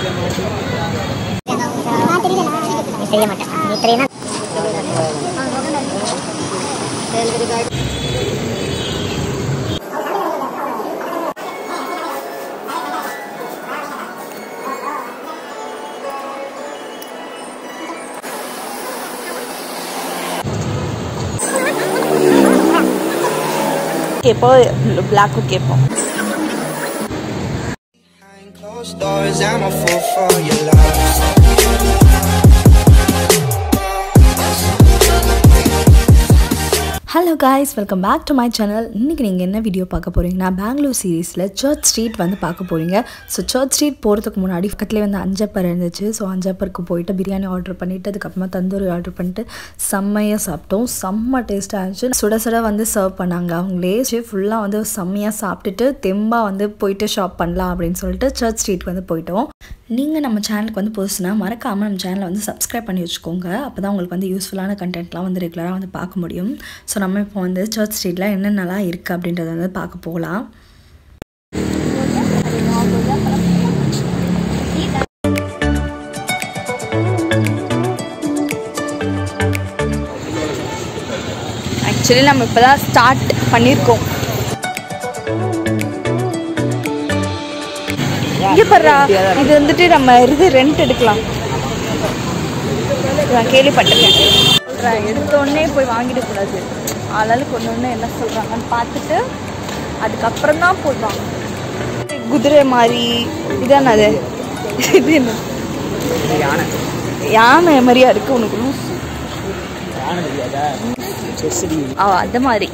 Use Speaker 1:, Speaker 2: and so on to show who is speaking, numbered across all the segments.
Speaker 1: தெரிய மாட்டேன் நீ தெரியனா
Speaker 2: கேட்போம் பிளாக்கும் கேட்போம்
Speaker 3: Behind closed doors, I'm a fool for your love.
Speaker 2: Hello guys welcome back to my channel இன்றைக்கி நீங்கள் என்ன வீடியோ பார்க்க போகிறீங்கன்னா பெங்களூர் சீரீஸில் சர்ச் ஸ்ட்ரீட் வந்து பார்க்க போகிறீங்க ஸோ சர்ச் ஸ்ட்ரீட் போகிறதுக்கு முன்னாடி பக்கத்துலேயே வந்து அஞ்சப்பர் இருந்துச்சு ஸோ அஞ்சப்பருக்கு போயிட்டு பிரியாணி ஆர்டர் பண்ணிவிட்டு அதுக்கப்புறமா தந்தூரி ஆர்டர் பண்ணிட்டு செம்மையாக சாப்பிட்டோம் செம்ம டேஸ்ட்டாக இருந்துச்சு சுட சுட வந்து சர்வ் பண்ணாங்க அவங்களே ஃபுல்லாக வந்து செம்மையாக சாப்பிட்டுட்டு தெம்பாக வந்து போயிட்டு ஷாப் பண்ணலாம் அப்படின்னு சொல்லிட்டு சர்ச் ஸ்ட்ரீட் வந்து போயிட்டோம் நீங்கள் நம்ம சேனலுக்கு வந்து புதுசுனா மறக்காமல் நம்ம சேனலை வந்து சப்ஸ்கிரைப் பண்ணி வச்சுக்கோங்க அப்போ தான் உங்களுக்கு வந்து யூஸ்ஃபுல்லான கண்டென்ட்லாம் வந்து ரெகுலராக வந்து பார்க்க முடியும் ஸோ நம்ம இப்போ வந்து சர்ச் ஸ்ட்ரீட்டில் என்னென்னலாம் இருக்குது அப்படின்றத வந்து பார்க்க போகலாம் ஆக்சுவலி நம்ம இப்போ தான் ஸ்டார்ட் பண்ணியிருக்கோம் இங்கே பர்றா இது வந்துட்டு நம்ம இது ரெண்ட் எடுக்கலாம் நான் கேள்விப்பட்டிருக்கேன் சொல்கிறேன் எடுத்தோடனே போய் வாங்கிடக்கூடாது ஆளாளுக்கு ஒன்று ஒன்று என்ன சொல்கிறாங்கன்னு பார்த்துட்டு அதுக்கப்புறம் தான் போய் வாங்கணும் குதிரை மாதிரி இதானே அது இது என்ன
Speaker 4: யானை
Speaker 2: யானை மாதிரியா இருக்கு உனக்கு லூசு.
Speaker 4: யானை தெரியாதா செஸ்டி
Speaker 2: ஆ அந்த மாதிரி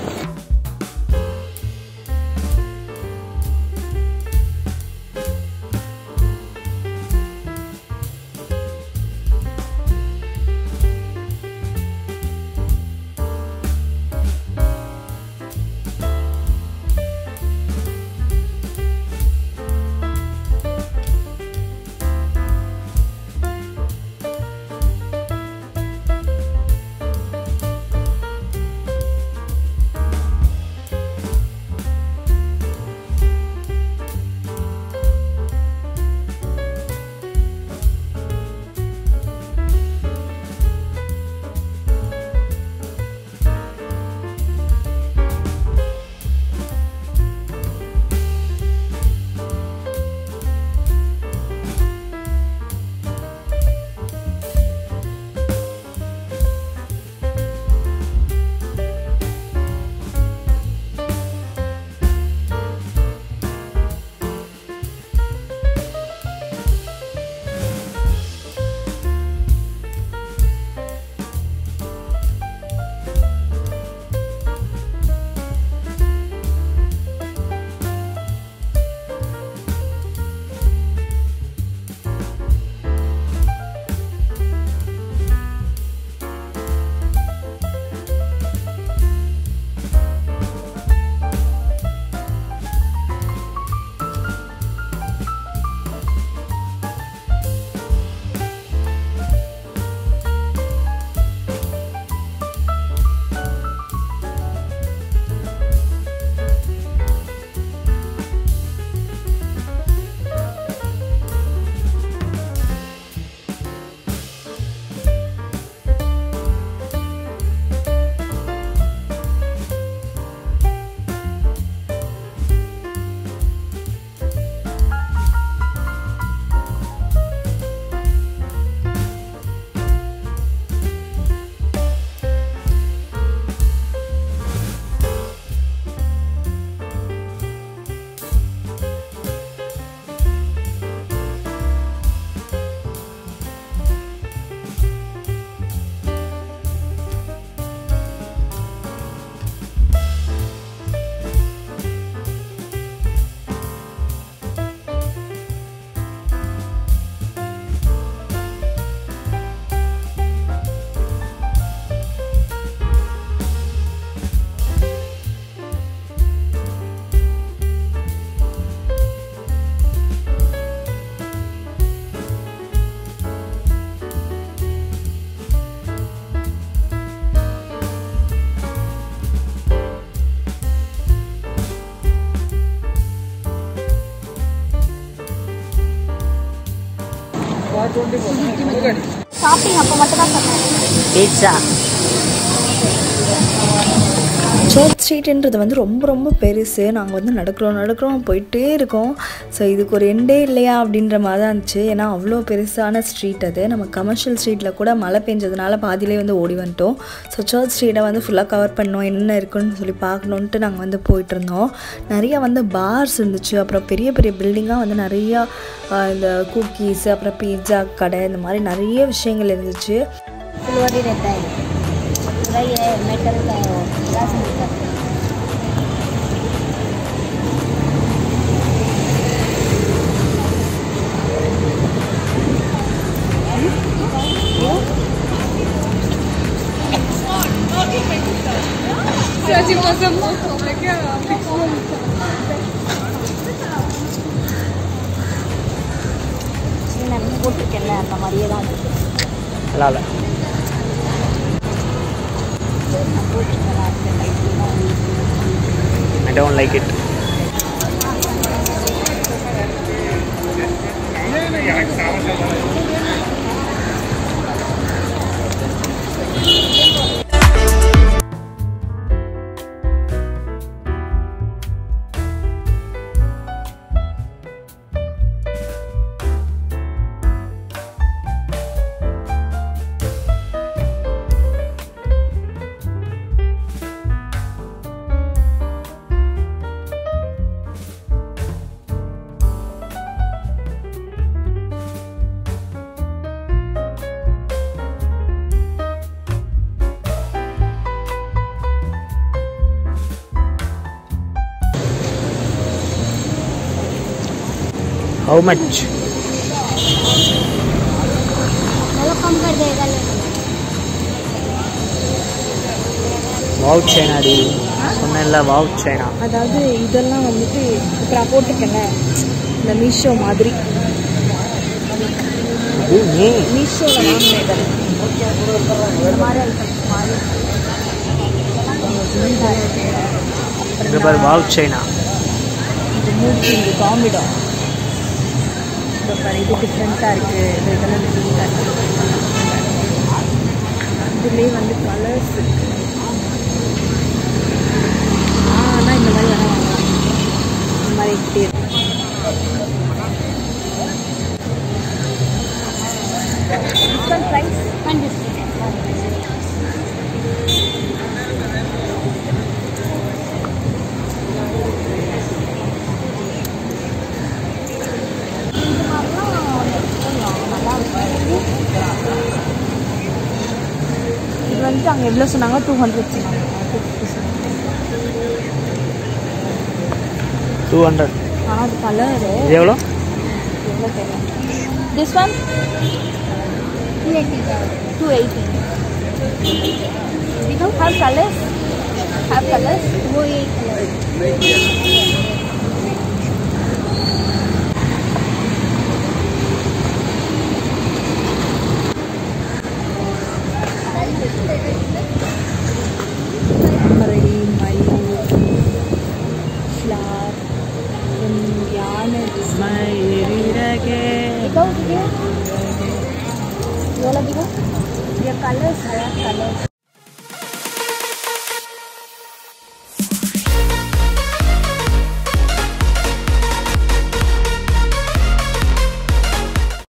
Speaker 1: ஷாப்பிங் அப்போ மட்டும் தான் பண்ணேன்
Speaker 4: பீட்சா
Speaker 2: சர்ச் ஸ்ட்ரீட்ன்றது வந்து ரொம்ப ரொம்ப பெருசு நாங்கள் வந்து நடக்கிறோம் நடக்கிறோம் போயிட்டே இருக்கோம் ஸோ இதுக்கு ஒரு எண்டே இல்லையா அப்படின்ற மாதிரி தான் இருந்துச்சு ஏன்னா அவ்வளோ பெருசான ஸ்ட்ரீட் அது நம்ம கமர்ஷியல் ஸ்ட்ரீட்டில் கூட மழை பெஞ்சதுனால பாதியிலே வந்து ஓடி வந்துட்டோம் ஸோ சர்ச் ஸ்ட்ரீட்டை வந்து ஃபுல்லாக கவர் பண்ணோம் என்ன இருக்குன்னு சொல்லி பார்க்கணுன்ட்டு நாங்கள் வந்து போயிட்டு இருந்தோம் நிறையா வந்து பார்ஸ் இருந்துச்சு அப்புறம் பெரிய பெரிய பில்டிங்காக வந்து நிறையா ஆஹ், இந்த குக்கீஸ் அப்புறம் பீட்சா கடை இந்த மாதிரி நிறைய விஷயங்கள் இருந்துச்சு
Speaker 1: सिल्वर ही रहता है पूरा ये मेटल का है वो ग्लास मिलता है நான் போட்டிருக்கேன்ல அந்த மாதிரியே தான் இருக்கு
Speaker 4: நல்லா இல்லை I don't like it how much
Speaker 1: चलो कम कर देगा लेकिन
Speaker 4: வாவ் சைனாடி சொன்னேன்ல வாவ் சைனா
Speaker 2: அதாவது இதெல்லாம் வந்துட்டு இப்போ நான் போட்டிருக்கேன்ல இந்த மீஷோ மாதிரி
Speaker 4: இது நீ
Speaker 2: மீஷோவில் வாங்கினது
Speaker 1: இந்த மாதிரி ஐட்டம்ஸ் மாதிரி
Speaker 4: இங்க பாரு வாவ் சைனா
Speaker 2: இது மூர்த்தி இது காமிடம் இந்த பாரு இது டிஃப்ரெண்ட்டாக இருக்குது இது இதெல்லாம் டிஃப்ரெண்ட்டாக இருக்குது இதுலேயே வந்து கலர்ஸ் இருக்கு ஆனால் இந்த மாதிரி வேணால் வாங்கலாம் இந்த மாதிரி இப்படி இருக்கு
Speaker 1: price and discount. இது மாதிரிலாம் நல்லா இருக்கும்
Speaker 2: இது வந்துட்டு அங்கே எவ்வளோ சொன்னாங்க டூ ஹண்ட்ரட் சொன்னாங்க டூ ஃபிஃப்டி சொன்னாங்க
Speaker 4: டூ ஹண்ட்ரட்
Speaker 2: ஆனால் அது கலரு
Speaker 4: இது எவ்வளோ
Speaker 2: எவ்வளோ தெரியும் this one
Speaker 1: Two eighty.
Speaker 2: Two eighty We don't have colors. Have colors.
Speaker 1: वो एक कलर
Speaker 2: தாமரை மயில் ஃப்ளார் யானை
Speaker 1: दिखाओ दिखाओ ये वाला दिखाओ ये कलर्स है कलर्स